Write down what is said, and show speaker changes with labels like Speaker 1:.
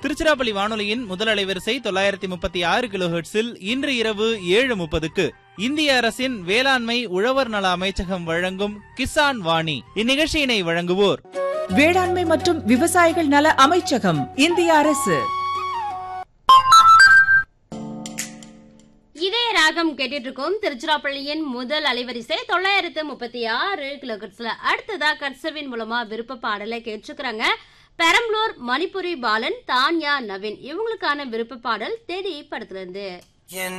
Speaker 1: திருச்சிராப்பள்ளி வானொலியின் முதல் அலைவரிசை தொள்ளாயிரத்தி முப்பத்தி ஆறு கிலோஹெர்ட்ஸில் இன்று இரவு ஏழு முப்பதுக்கு இந்திய அரசின் வேளாண்மை உழவர் நல அமைச்சகம் வழங்கும் கிசான் வாணி இந்நிகழ்ச்சியினை வழங்குவோர்
Speaker 2: வேளாண்மை மற்றும் விவசாயிகள் நல அமைச்சகம் இந்திய அரசு
Speaker 3: இதே ராகம் கேட்டுட்டு இருக்கோம் திருச்சிராப்பள்ளியின் முதல் அலைவரிசை தொள்ளாயிரத்து முப்பத்தி ஆறு கிலோகட்ஸ்ல அடுத்ததா கட்சவின் மூலமா விருப்ப பாடலை கேட்டிருக்கிறாங்க பெரம்பலூர் மணிப்புரி பாலன் தான்யா நவீன் இவங்களுக்கான விருப்ப பாடல் தேடி படத்துல இருந்து